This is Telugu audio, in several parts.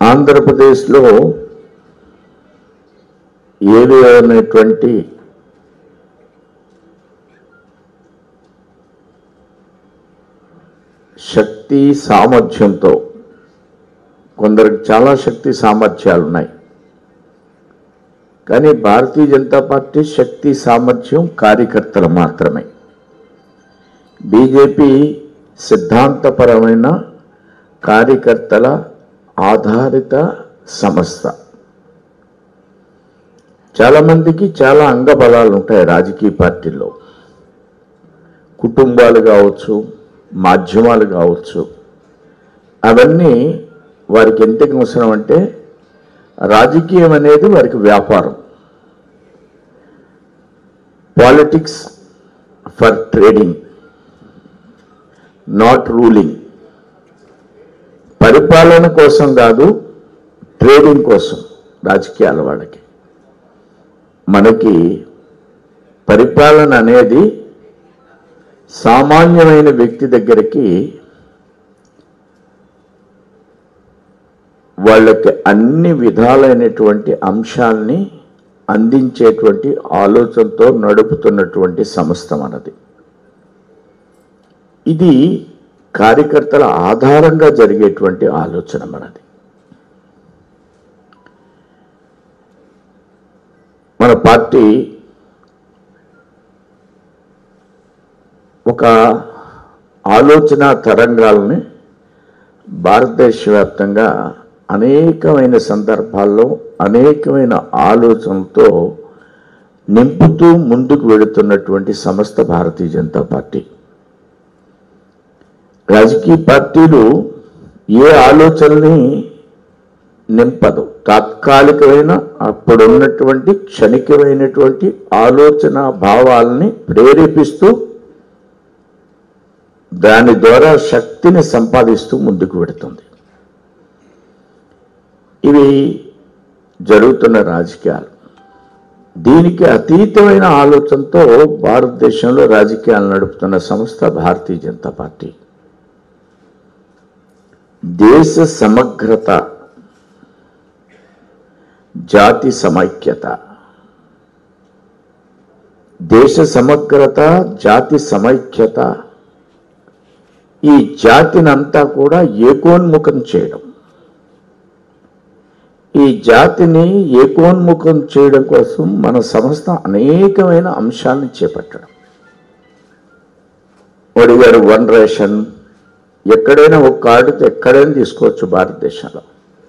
ఆంధ్రప్రదేశ్లో ఏవి అనేటువంటి శక్తి సామర్థ్యంతో కొందరికి చాలా శక్తి సామర్థ్యాలు ఉన్నాయి కానీ భారతీయ జనతా పార్టీ శక్తి సామర్థ్యం కార్యకర్తలు మాత్రమే బీజేపీ సిద్ధాంతపరమైన కార్యకర్తల ఆధారిత సంస్థ చాలామందికి చాలా అంగబలాలు ఉంటాయి రాజకీయ పార్టీల్లో కుటుంబాలు కావచ్చు మాధ్యమాలు కావచ్చు అవన్నీ వారికి ఎందుకు అవసరం అంటే రాజకీయం అనేది వారికి వ్యాపారం politics for trading not ruling పరిపాలన కోసం కాదు ట్రేడింగ్ కోసం రాజకీయాల వాళ్ళకి మనకి పరిపాలన అనేది సామాన్యమైన వ్యక్తి దగ్గరికి వాళ్ళకి అన్ని విధాలైనటువంటి అంశాల్ని అందించేటువంటి ఆలోచనతో నడుపుతున్నటువంటి సంస్థ మనది ఇది కార్యకర్తల ఆధారంగా జరిగేటువంటి ఆలోచన మనది మన పార్టీ ఒక ఆలోచన తరంగాలని భారతదేశ వ్యాప్తంగా అనేకమైన సందర్భాల్లో అనేకమైన ఆలోచనలతో నింపుతూ ముందుకు వెళుతున్నటువంటి సంస్థ భారతీయ జనతా పార్టీ రాజకీయ పార్టీలు ఏ ఆలోచనని నింపదు తాత్కాలికమైన అప్పుడున్నటువంటి క్షణికమైనటువంటి ఆలోచన భావాలని ప్రేరేపిస్తూ దాని ద్వారా శక్తిని సంపాదిస్తూ ముందుకు వెడుతుంది ఇవి జరుగుతున్న రాజకీయాలు దీనికి అతీతమైన ఆలోచనతో భారతదేశంలో రాజకీయాలు నడుపుతున్న సంస్థ భారతీయ జనతా పార్టీ దేశ సమగ్రత జాతి సమైక్యత దేశ సమగ్రత జాతి సమైక్యత ఈ జాతినంతా కూడా ఏకోన్ముఖం చేయడం ఈ జాతిని ఏకోన్ముఖం చేయడం కోసం మన సంస్థ అనేకమైన అంశాలను చేపట్టడం మోడీ గారు వన్ రేషన్ ఎక్కడైనా ఒక కార్డుతో ఎక్కడైనా తీసుకోవచ్చు భారతదేశంలో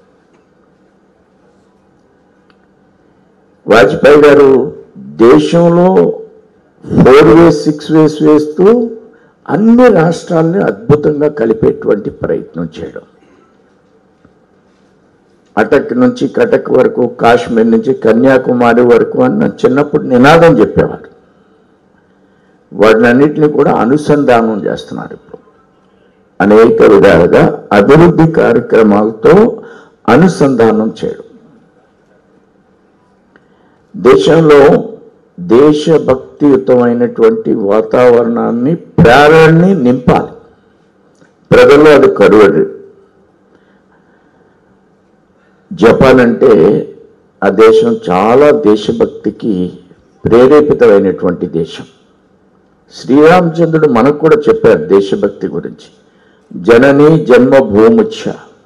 వాజ్పేయి గారు దేశంలో ఫోర్ వేస్ సిక్స్ వేస్ వేస్తూ అన్ని రాష్ట్రాలని అద్భుతంగా కలిపేటువంటి ప్రయత్నం చేయడం అటక్ నుంచి కటక్ వరకు కాశ్మీర్ నుంచి కన్యాకుమారి వరకు అని నా చిన్నప్పుడు నినాదం చెప్పేవారు వాటినన్నింటినీ కూడా అనుసంధానం చేస్తున్నారు ఇప్పుడు అనేక విధాలుగా అభివృద్ధి కార్యక్రమాలతో అనుసంధానం చేయడం దేశంలో దేశభక్తియుతమైనటువంటి వాతావరణాన్ని ప్రేరణని నింపాలి ప్రజల్లో అది కరువడి జపాన్ అంటే ఆ దేశం చాలా దేశభక్తికి ప్రేరేపితమైనటువంటి దేశం శ్రీరామచంద్రుడు మనకు కూడా చెప్పారు దేశభక్తి గురించి జనని జన్మభూముచ్చ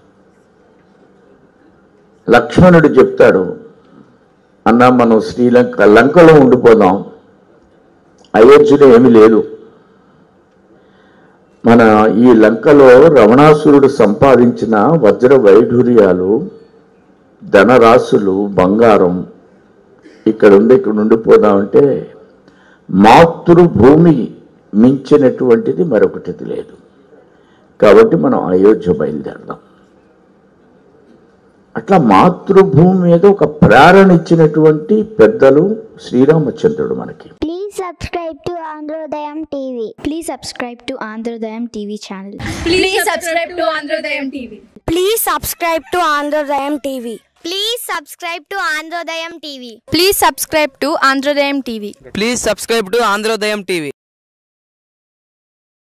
లక్ష్మణుడు చెప్తాడు అన్న మనం శ్రీలంక లంకలో ఉండిపోదాం అయోధ్యలో ఏమీ లేదు మన ఈ లంకలో రమణాసురుడు సంపాదించిన వజ్ర వైఢూర్యాలు ధనరాశులు బంగారం ఇక్కడ ఉంది ఇక్కడ ఉండిపోదామంటే మాతృభూమి మించినటువంటిది మరొకటిది లేదు కాబట్టి మనం అయోధ్య బయలుదేరదాం అట్లా మాతృభూమి మీద ఒక ప్రేరణ ఇచ్చినటువంటి పెద్దలు శ్రీరామచంద్రుడు మనకి Please subscribe to Androdayam TV. Please subscribe to Androdayam TV channel. Please subscribe to Androdayam TV. Please subscribe to Androdayam TV. Please subscribe to Androdayam TV. Please subscribe to Androdayam TV. Please subscribe to Androdayam TV.